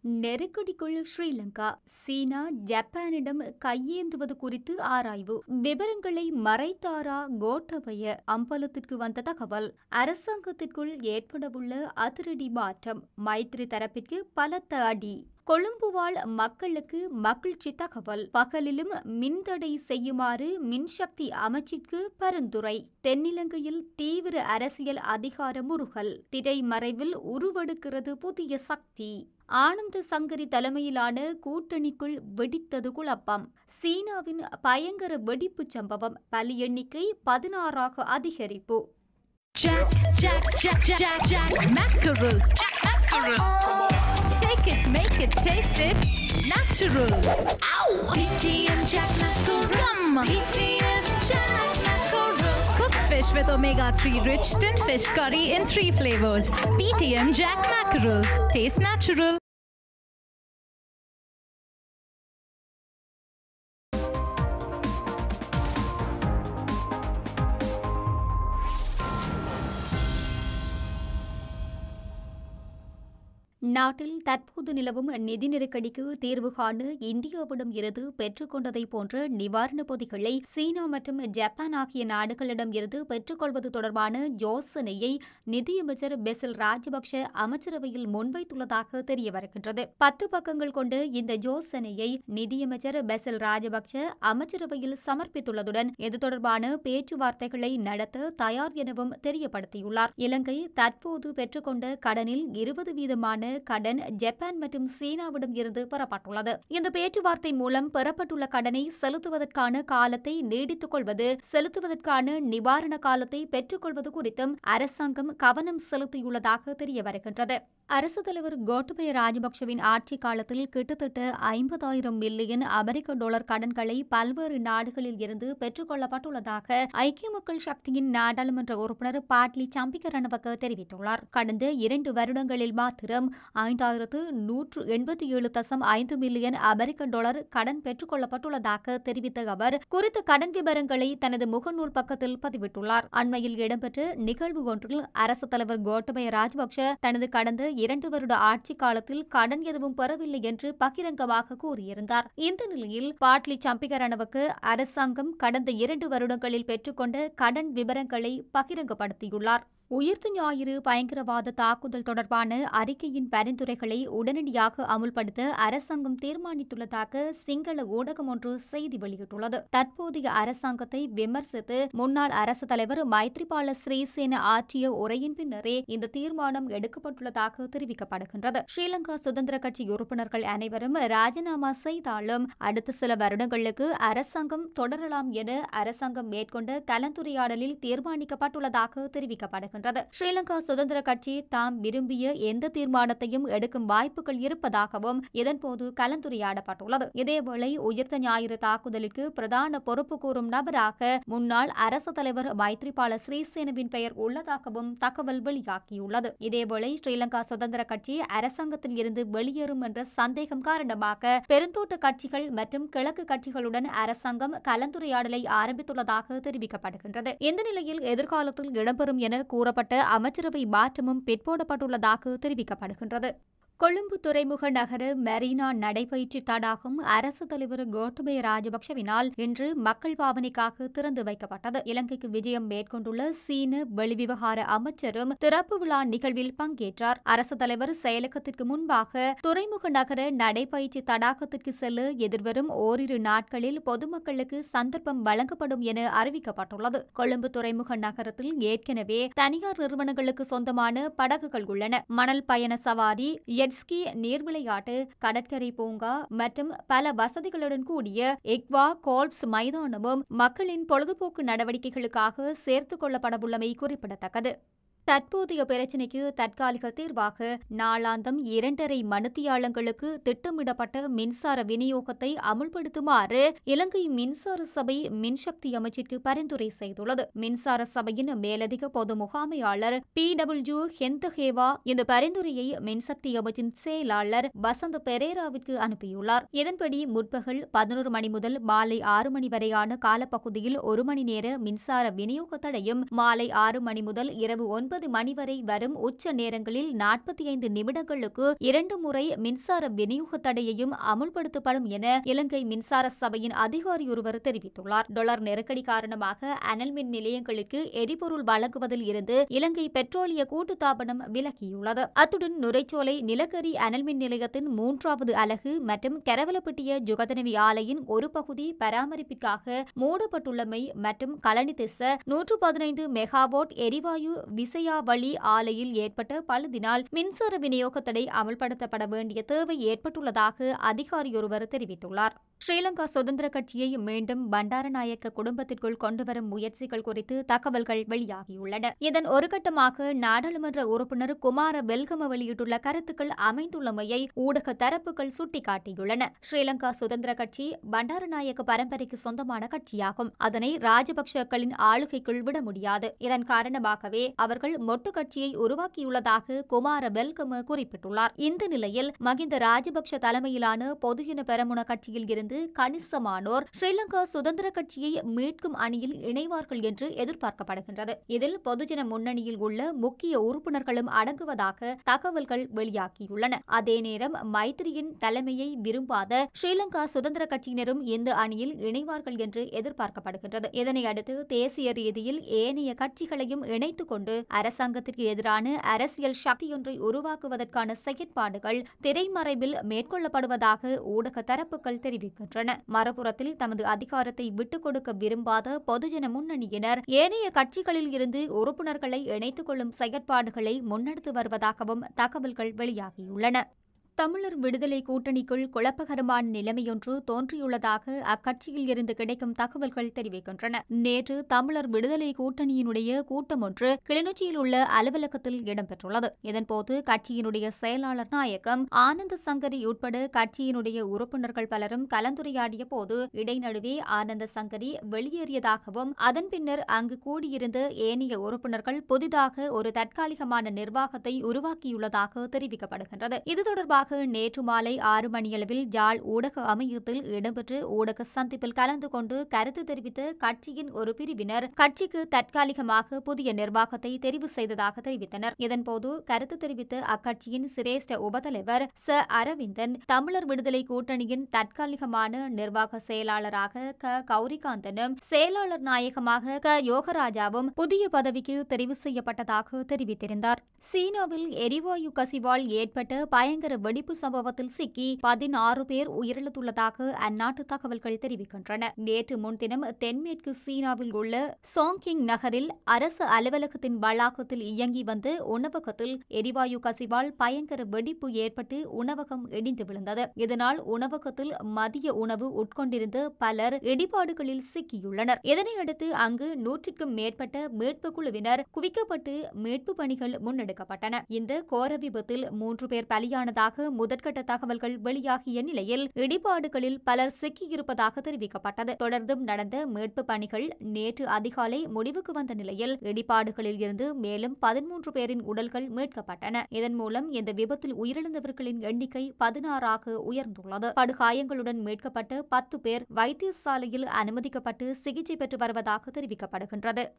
நெருக்கடிக்குள் ஸ்ரீலங்கா சீனா ஜப்பானிடம் கையேந்துவது குறித்து ஆராய்வு விவரங்களை மறைத்தாரா கோட்டபய அம்பலத்திற்கு வந்த தகவல் அரசாங்கத்திற்குள் ஏற்படவுள்ள அதிரடி மாற்றம் மைத்ரி தரப்பிற்கு பலத்த அடி கொழும்பு வாழ் மக்களுக்கு மகிழ்ச்சி தகவல் பகலிலும் மின்தடை செய்யுமாறு மின்சக்தி அமைச்சிற்கு பரிந்துரை தென்னிலங்கையில் தீவிர அரசியல் அதிகார முறுகல் திரைமறைவில் உருவெடுக்கிறது புதிய சக்தி ஆனந்த சங்கரி தலைமையிலான கூட்டணிக்குள் வெடித்தது குழப்பம் சீனாவின் பயங்கர வெடிப்புச் சம்பவம் பலி எண்ணிக்கை பதினாறாக அதிகரிப்பு Jack, Jack, Jack, Jack, Jack, Jack, mackerel, Jack mackerel. Take it, make it, taste it, natural. Ow! BTM Jack mackerel. Yum! BTM Jack mackerel. Cooked fish with omega-3 rich tin fish curry in three flavors. BTM Jack mackerel. Taste natural. நாட்டில் தற்போது நிலவும் நிதி நெருக்கடிக்கு தீர்வு காண இந்தியாவிடம் இருந்து பெற்றுக்கொண்டதை போன்ற நிவாரணப் பொதிகளை சீனா மற்றும் ஜப்பான் ஆகிய நாடுகளிடம் இருந்து பெற்றுக்கொள்வது தொடர்பான யோசனையை நிதியமைச்சர் பெசில் ராஜபக்ஷ அமைச்சரவையில் முன்வைத்துள்ளதாக தெரிய வருகின்றது பத்து பக்கங்கள் கொண்ட இந்த யோசனையை நிதியமைச்சர் பெசில் ராஜபக்ஷ அமைச்சரவையில் சமர்ப்பித்துள்ளதுடன் இது தொடர்பான பேச்சுவார்த்தைகளை நடத்த தயார் எனவும் தெரியப்படுத்தியுள்ளார் இலங்கை தற்போது பெற்றுக்கொண்ட கடனில் இருபது வீதமான கடன் ஜப்பான் மற்றும் சீனாவிடம் இருந்து பெறப்பட்டுள்ளது இந்த பேச்சுவார்த்தை மூலம் பெறப்பட்டுள்ள கடனை செலுத்துவதற்கான காலத்தை நீடித்துக் கொள்வது செலுத்துவதற்கான நிவாரண காலத்தை பெற்றுக்கொள்வது குறித்தும் அரசாங்கம் கவனம் செலுத்தியுள்ளதாக தெரிய வருகின்றது அரசு தலைவர் கோட்டபய ராஜபக்சவின் ஆட்சி காலத்தில் கிட்டத்தட்ட ஐம்பதாயிரம் மில்லியன் அமெரிக்க டாலர் கடன்களை பல்வேறு நாடுகளில் இருந்து பெற்றுக்கொள்ளப்பட்டுள்ளதாக ஐக்கிய மக்கள் சக்தியின் நாடாளுமன்ற உறுப்பினர் பாட்லி சம்பிக்க ரணவக்க தெரிவித்துள்ளார் கடந்த இரண்டு வருடங்களில் மாத்திரம் ஐந்தாயிரத்து நூற்று எண்பத்தி ஏழு தசம் ஐந்து மில்லியன் அமெரிக்க டாலர் கடன் பெற்றுக்கொள்ளப்பட்டுள்ளதாக தெரிவித்த அவர் குறித்த கடன் விவரங்களை தனது முகநூல் பக்கத்தில் பதிவிட்டுள்ளார் அண்மையில் இடம்பெற்ற நிகழ்வு ஒன்றில் அரசு தலைவர் கோட்டபய ராஜபக்ஷ தனது கடந்த இரண்டு வருட ஆட்சி காலத்தில் கடன் எதுவும் பெறவில்லை என்று பகிரங்கமாக கூறியிருந்தார் இந்த நிலையில் பாட்லி சம்பிகரணவுக்கு அரசாங்கம் கடந்த இரண்டு வருடங்களில் பெற்றுக்கொண்ட கடன் விவரங்களை பகிரங்கப்படுத்தியுள்ளார் உயிர்த்து ஞாயிறு பயங்கரவாத தாக்குதல் தொடர்பான அறிக்கையின் பரிந்துரைகளை உடனடியாக அமுல்படுத்த அரசாங்கம் தீர்மானித்துள்ளதாக சிங்கள ஊடகம் ஒன்று செய்தி வெளியிட்டுள்ளது தற்போதைய அரசாங்கத்தை விமர்சித்து முன்னாள் அரசு தலைவர் மைத்ரிபால ஸ்ரீசேன ஆற்றிய உரையின் பின்னரே இந்த தீர்மானம் எடுக்கப்பட்டுள்ளதாக தெரிவிக்கப்படுகின்றது ஸ்ரீலங்கா சுதந்திர கட்சி உறுப்பினர்கள் அனைவரும் ராஜினாமா செய்தாலும் அடுத்த சில வருடங்களுக்கு அரசாங்கம் தொடரலாம் என அரசாங்கம் மேற்கொண்ட கலந்துரையாடலில் தீர்மானிக்கப்பட்டுள்ளதாக தெரிவிக்கப்படுகின்றது வருகின்றது ஸ்ரீலங்கா சுதந்திர கட்சி தாம் விரும்பிய எந்த தீர்மானத்தையும் எடுக்கும் வாய்ப்புகள் இருப்பதாகவும் இதன்போது கலந்துரையாடப்பட்டுள்ளது இதேவேளை உயிர்த்த ஞாயிறு தாக்குதலுக்கு பிரதான பொறுப்பு கூறும் நபராக முன்னாள் அரசு தலைவர் மைத்ரிபால ஸ்ரீசேனவின் பெயர் உள்ளதாகவும் தகவல் வெளியாகியுள்ளது இதேவேளை ஸ்ரீலங்கா சுதந்திர கட்சி அரசாங்கத்தில் இருந்து வெளியேறும் என்ற சந்தேகம் காரணமாக பெருந்தோட்ட கட்சிகள் மற்றும் கிழக்கு கட்சிகளுடன் அரசாங்கம் கலந்துரையாடலை ஆரம்பித்துள்ளதாக தெரிவிக்கப்படுகின்றது இந்த நிலையில் எதிர்காலத்தில் இடம்பெறும் என கூறப்பட்ட அமைச்சரவை மாற்றமும் பிற்போடப்பட்டுள்ளதாக தெரிவிக்கப்படுகின்றது கொழும்பு துறைமுக நகர மெரினா நடைபயிற்சி தடாகம் அரசு தலைவர் கோட்டபய ராஜபக்சவினால் இன்று மக்கள் பாவனைக்காக திறந்து வைக்கப்பட்டது இலங்கைக்கு விஜயம் மேற்கொண்டுள்ள சீன வெளிவிவகார அமைச்சரும் திறப்பு விழா நிகழ்வில் பங்கேற்றார் அரசு தலைவர் செயலகத்திற்கு முன்பாக துறைமுக நகர நடைபயிற்சி தடாகத்திற்கு செல்ல எதிர்வரும் ஓரிரு நாட்களில் பொதுமக்களுக்கு சந்தர்ப்பம் வழங்கப்படும் என அறிவிக்கப்பட்டுள்ளது கொழும்பு துறைமுக நகரத்தில் ஏற்கனவே தனியார் நிறுவனங்களுக்கு சொந்தமான படகுகள் உள்ளன மணல் பயண சவாரி ஜெட்ஸ்கி நீர் விளையாட்டு கடற்கரை பூங்கா மற்றும் பல வசதிகளுடன் கூடிய எக்வா கோல்ப்ஸ் மைதானமும் மக்களின் பொழுதுபோக்கு நடவடிக்கைகளுக்காக சேர்த்துக் கொள்ளப்படவுள்ளமை குறிப்பிடத்தக்கது தற்போதைய பிரச்சினைக்கு தற்காலிக தீர்வாக நாளாந்தம் இரண்டரை மணித்தியாலங்களுக்கு திட்டமிடப்பட்ட மின்சார விநியோகத்தை அமுல்படுத்துமாறு இலங்கை மின்சார சபை மின்சக்தி அமைச்சிற்கு பரிந்துரை செய்துள்ளது மின்சார சபையின் மேலதிக பொது முகாமையாளர் பி டபிள்யூ ஹெந்தஹேவா இந்த பரிந்துரையை மின்சக்தி அமைச்சின் செயலாளர் வசந்த பெரேராவிற்கு அனுப்பியுள்ளார் இதன்படி முற்பகல் பதினோரு மணி முதல் மாலை ஆறு மணி வரையான காலப்பகுதியில் ஒரு மணி நேர மின்சார விநியோக தடையும் மாலை ஆறு மணி முதல் இரவு ஒன்பது ஒன்பது மணி வரை வரும் உச்ச நேரங்களில் நாற்பத்தி ஐந்து நிமிடங்களுக்கு இரண்டு முறை மின்சார விநியோக தடையையும் அமுல்படுத்தப்படும் என இலங்கை மின்சார சபையின் அதிகாரி ஒருவர் தெரிவித்துள்ளார் டொலர் நெருக்கடி காரணமாக அனல் மின் நிலையங்களுக்கு எரிபொருள் வழங்குவதில் இருந்து இலங்கை பெட்ரோலிய கூட்டுத்தாபனம் விலகியுள்ளது அத்துடன் நுரைச்சோலை நிலக்கரி அனல் மின் நிலையத்தின் மூன்றாவது அலகு மற்றும் கரவலப்பட்டிய ஜுகதனவி ஆலையின் ஒரு பகுதி பராமரிப்பிற்காக மூடப்பட்டுள்ளமை மற்றும் கலனி திச நூற்று பதினைந்து மெகாவாட் எரிவாயு விசையாவளி ஆலையில் ஏற்பட்ட பழுதினால் மின்சார விநியோக தடை அமல்படுத்தப்பட வேண்டிய தேவை ஏற்பட்டுள்ளதாக அதிகாரியொருவர் தெரிவித்துள்ளார் ஸ்ரீலங்கா சுதந்திர கட்சியை மீண்டும் பண்டாரநாயக்க குடும்பத்திற்குள் கொண்டுவரும் முயற்சிகள் குறித்து தகவல்கள் வெளியாகியுள்ளன இதன் ஒரு கட்டமாக நாடாளுமன்ற உறுப்பினர் குமார வெல்கம வெளியிட்டுள்ள கருத்துக்கள் அமைந்துள்ளமையை ஊடக தரப்புகள் சுட்டிக்காட்டியுள்ளன ஸ்ரீலங்கா சுதந்திர கட்சி பண்டாரநாயக்க பரம்பரைக்கு சொந்தமான கட்சியாகும் அதனை ராஜபக்சக்களின் ஆளுகைக்குள் விட முடியாது இதன் காரணமாகவே அவர்கள் மொட்டு கட்சியை உருவாக்கியுள்ளதாக குமார வெல்கம குறிப்பிட்டுள்ளார் இந்த நிலையில் மகிந்த ராஜபக்ஷ தலைமையிலான பொதுஜன பெரமுன கட்சியில் இருந்து கணிசமானோர் ஸ்ரீலங்கா சுதந்திர கட்சியை மீட்கும் அணியில் இணைவார்கள் என்று எதிர்பார்க்கப்படுகின்றது இதில் பொதுஜன முன்னணியில் உள்ள முக்கிய உறுப்பினர்களும் அடங்குவதாக தகவல்கள் வெளியாகியுள்ளன அதே நேரம் மைத்திரியின் தலைமையை விரும்பாத ஸ்ரீலங்கா சுதந்திர கட்சியினரும் இந்த அணியில் இணைவார்கள் என்று எதிர்பார்க்கப்படுகின்றது இதனை அடுத்து தேசிய ரீதியில் ஏனைய கட்சிகளையும் இணைத்துக் கொண்டு அரசாங்கத்திற்கு எதிரான அரசியல் சக்தியொன்றை உருவாக்குவதற்கான செயற்பாடுகள் திரைமறைவில் மேற்கொள்ளப்படுவதாக ஊடக தரப்புகள் தெரிவிக்கின்றன மறுபுறத்தில் தமது அதிகாரத்தை விட்டுக் கொடுக்க விரும்பாத பொதுஜன முன்னணியினர் ஏனைய கட்சிகளில் இருந்து உறுப்பினர்களை இணைத்துக் கொள்ளும் செயற்பாடுகளை முன்னெடுத்து வருவதாகவும் தகவல்கள் வெளியாகியுள்ளன தமிழர் விடுதலை கூட்டணிக்குள் குழப்பகரமான நிலைமையொன்று தோன்றியுள்ளதாக அக்கட்சியில் இருந்து கிடைக்கும் தகவல்கள் தெரிவிக்கின்றன நேற்று தமிழர் விடுதலை கூட்டணியினுடைய கூட்டம் ஒன்று கிளிநொச்சியில் உள்ள அலுவலகத்தில் இடம்பெற்றுள்ளது இதன்போது கட்சியினுடைய செயலாளர் நாயகம் ஆனந்த சங்கரி உட்பட கட்சியினுடைய உறுப்பினர்கள் பலரும் கலந்துரையாடிய போது இடைநடுவே ஆனந்த சங்கரி வெளியேறியதாகவும் அதன் பின்னர் அங்கு கூடியிருந்த ஏனைய உறுப்பினர்கள் புதிதாக ஒரு தற்காலிகமான நிர்வாகத்தை உருவாக்கியுள்ளதாக தெரிவிக்கப்படுகின்றது இது தொடர்பாக நேற்று மாலை ஆறு மணியளவில் ஜாழ் ஊடக அமையத்தில் இடம்பெற்ற ஊடக சந்திப்பில் கலந்து கொண்டு கருத்து தெரிவித்த கட்சியின் ஒரு பிரிவினர் கட்சிக்கு தற்காலிகமாக புதிய நிர்வாகத்தை தெரிவு செய்ததாக தெரிவித்தனர் இதன்போது கருத்து தெரிவித்த அக்கட்சியின் சிரேஷ்ட உபதலைவர் ச அரவிந்தன் தமிழர் விடுதலை கூட்டணியின் தற்காலிகமான நிர்வாக செயலாளராக க கௌரிகாந்தனும் செயலாளர் நாயகமாக க யோகராஜாவும் புதிய பதவிக்கு தெரிவு செய்யப்பட்டதாக தெரிவித்திருந்தார் சீனாவில் எரிவாயு கசிவால் ஏற்பட்ட பயங்கர வெடிப்பு சம்பவத்தில் சிக்கி பதினாறு பேர் உயிரிழந்துள்ளதாக அந்நாட்டு தகவல்கள் தெரிவிக்கின்றன நேற்று முன்தினம் தென்மேற்கு சீனாவில் உள்ள சோங்கிங் நகரில் அரசு அலுவலகத்தின் வளாகத்தில் இயங்கி வந்த உணவகத்தில் எரிவாயு கசிவால் பயங்கர வெடிப்பு ஏற்பட்டு உணவகம் இடிந்து விழுந்தது இதனால் உணவகத்தில் மதிய உணவு உட்கொண்டிருந்த பலர் இடிபாடுகளில் சிக்கியுள்ளனர் இதனையடுத்து அங்கு நூற்றுக்கும் மேற்பட்ட மீட்பு குழுவினர் குவிக்கப்பட்டு மீட்பு பணிகள் முன்னெடுக்கப்பட்டன இந்த கோர விபத்தில் மூன்று பேர் பலியானதாக முதற்கட்ட தகவல்கள் வெளியாகிய நிலையில் இடிபாடுகளில் பலர் சிக்கியிருப்பதாக தெரிவிக்கப்பட்டது தொடர்ந்தும் நடந்த மீட்பு பணிகள் நேற்று அதிகாலை முடிவுக்கு வந்த நிலையில் இடிபாடுகளில் இருந்து மேலும் பதிமூன்று பேரின் உடல்கள் மீட்கப்பட்டன இதன் மூலம் இந்த விபத்தில் உயிரிழந்தவர்களின் எண்ணிக்கை பதினாறாக உயர்ந்துள்ளது படுகாயங்களுடன் மீட்கப்பட்ட பத்து பேர் வைத்தியசாலையில் அனுமதிக்கப்பட்டு சிகிச்சை பெற்று வருவதாக தெரிவிக்கப்படுகின்றது